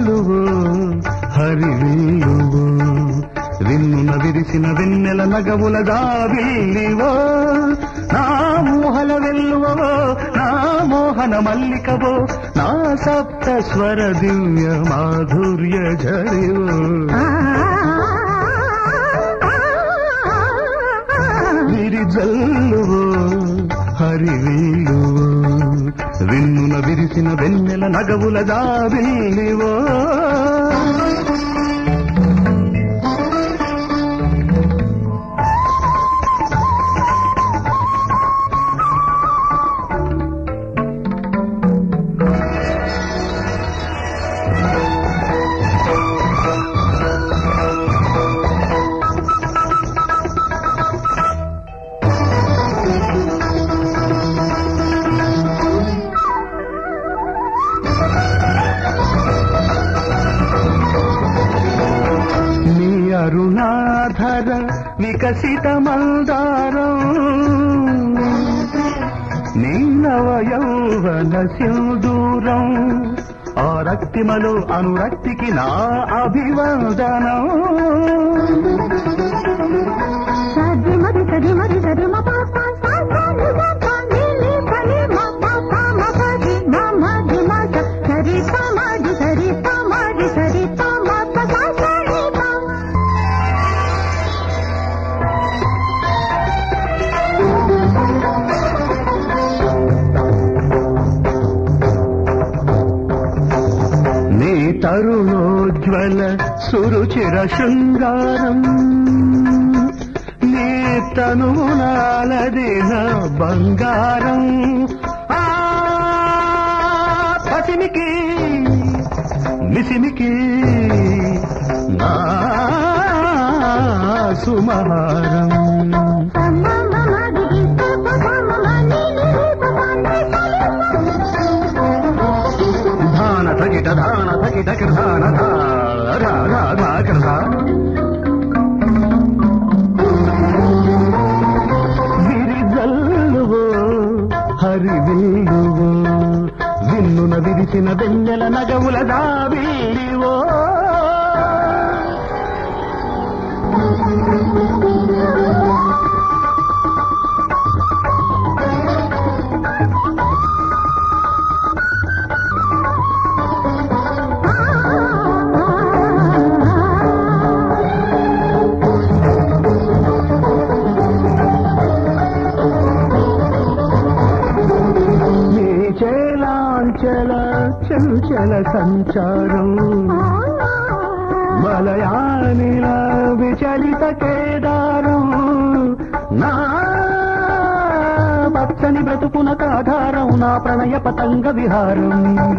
జల్లువు హరివిల్లువు విన్నున విరిసిన వెన్నెల నగవుల దావిల్లివో నా మోహల వెల్లువో నా మోహన మల్లికవో నా సప్త స్వర దివ్య మాధుర్య ఝరివో విరి జల్లువో హరివిల్లువో విన్నున విరిసిన వెన్నెల నగవుల దావిల్లివో నీ అరుణాధర వికసిత మందారం నీ నవ యౌవన సింధూరం ఆ రక్తిమలో అనురక్తికి నా అభివందనం సది మరి సది మరి సది మ పా పా సా సా ని మ పా ని ని ప ని మ పా పా మ ప ది మ మ ది మ స సరి ప మ ది సరి ప మ ది సరి ప మ ప సా సా ని ప నీ తరుణోజ్వల సురుచిర శృంగారం నీ తనునాలదిన బంగారం ఆ పసిమికి మిసిమికి నా సుమహారం ప మ మ మ ది ది ప ప ప మ మ ని ని ని ప ప ని ప ని ప ధాన తగిట ధాన తగిట కృధాన ధా ధా ధా కృధ విరిజల్లువో హరివిల్లువో విన్నున విరిసిన వెన్నెల నగవుల దావిల్లివో నీ చేలాంచల చంచల సంచారం మలయానిల విచలిత కేదారం నా పచ్చని బ్రతుకున కాధారం నా ప్రణయ పతంగ విహారం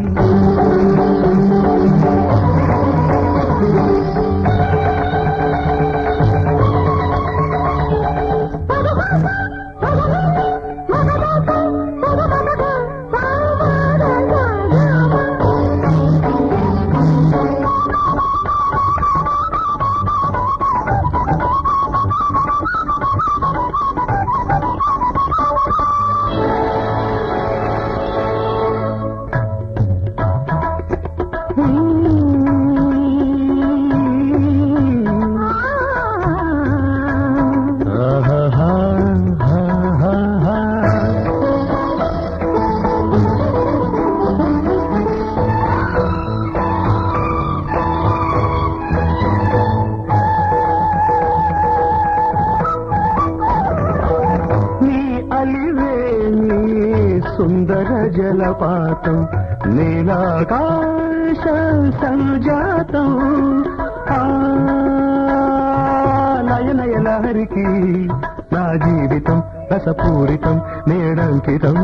నీ అలివేణి సుందర జలపాతం నీలాకాశ సంజాతం ఆ నయనయ లహరికి నా జీవితం రసపూరితం నేడంకితం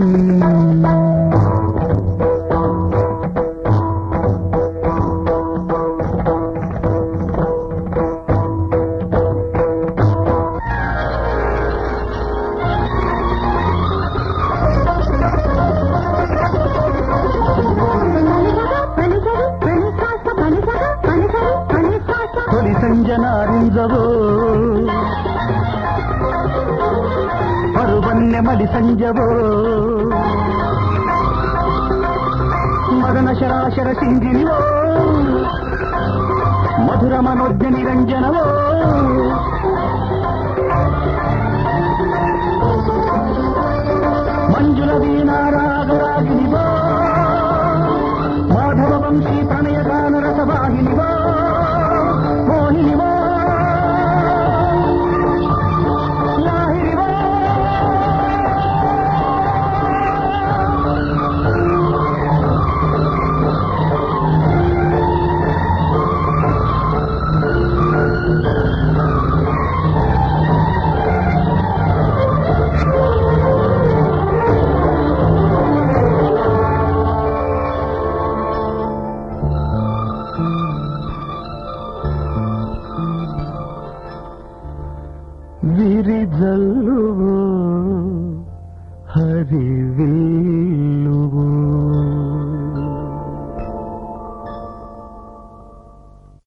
తొలి సంజనారింజవో పరువన్నె మలి సంజవో మదన శరాశర సింగినివో మధుర మనోజ్ఞ నిరంజనవో మంజుల వీణారాగరాగినివో మాధవ వంశీ ప్రణయ గాన రసవాహినివో మోహినివో లాహిరివో విరిజల్లువో హరి